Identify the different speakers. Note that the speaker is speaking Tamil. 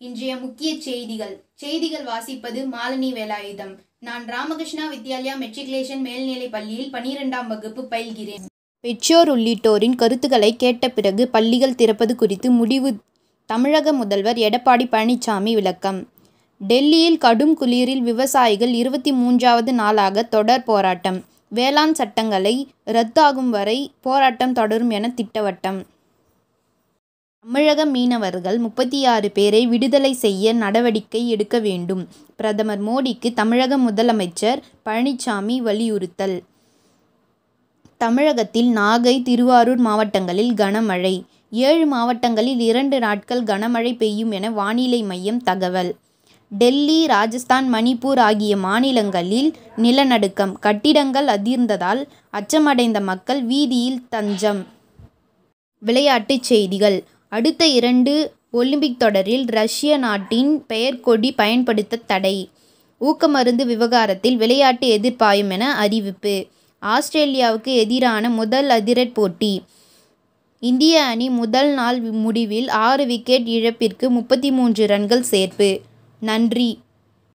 Speaker 1: இன்றைய முக்கிய செய்திகள் செய்திகள் வாசிப்பது மாலினி வேலாயுதம் நான் ராமகிருஷ்ணா வித்யாலயா மெட்ரிகுலேஷன் மேல்நிலைப் பள்ளியில் பனிரெண்டாம் வகுப்பு பயில்கிறேன்
Speaker 2: பெற்றோர் உள்ளிட்டோரின் கருத்துக்களை கேட்ட பிறகு பள்ளிகள் திறப்பது குறித்து முடிவு தமிழக முதல்வர் எடப்பாடி பழனிசாமி விளக்கம் டெல்லியில் கடும் குளிரில் விவசாயிகள் இருபத்தி மூன்றாவது நாளாக தொடர் போராட்டம் வேளாண் சட்டங்களை ரத்தாகும் வரை போராட்டம் தொடரும் என திட்டவட்டம் தமிழக மீனவர்கள் முப்பத்தி ஆறு பேரை விடுதலை செய்ய நடவடிக்கை எடுக்க வேண்டும் பிரதமர் மோடிக்கு தமிழக முதலமைச்சர் பழனிசாமி வலியுறுத்தல் தமிழகத்தில் நாகை திருவாரூர் மாவட்டங்களில் கனமழை ஏழு மாவட்டங்களில் இரண்டு நாட்கள் கனமழை பெய்யும் என வானிலை மையம் தகவல் டெல்லி ராஜஸ்தான் மணிப்பூர் ஆகிய மாநிலங்களில் நிலநடுக்கம் கட்டிடங்கள் அதிர்ந்ததால் அச்சமடைந்த மக்கள் வீதியில் தஞ்சம் விளையாட்டுச் செய்திகள் அடுத்த இரண்டு ஒலிம்பிக் தொடரில் ரஷ்ய நாட்டின் பெயர் கொடி பயன்படுத்த தடை ஊக்கமருந்து விவகாரத்தில் விளையாட்டு எதிர்ப்பாயம் என அறிவிப்பு ஆஸ்திரேலியாவுக்கு எதிரான முதல் அதிரட் போட்டி இந்திய அணி முதல் நாள் முடிவில் ஆறு விக்கெட் இழப்பிற்கு முப்பத்தி மூன்று ரன்கள் சேர்ப்பு நன்றி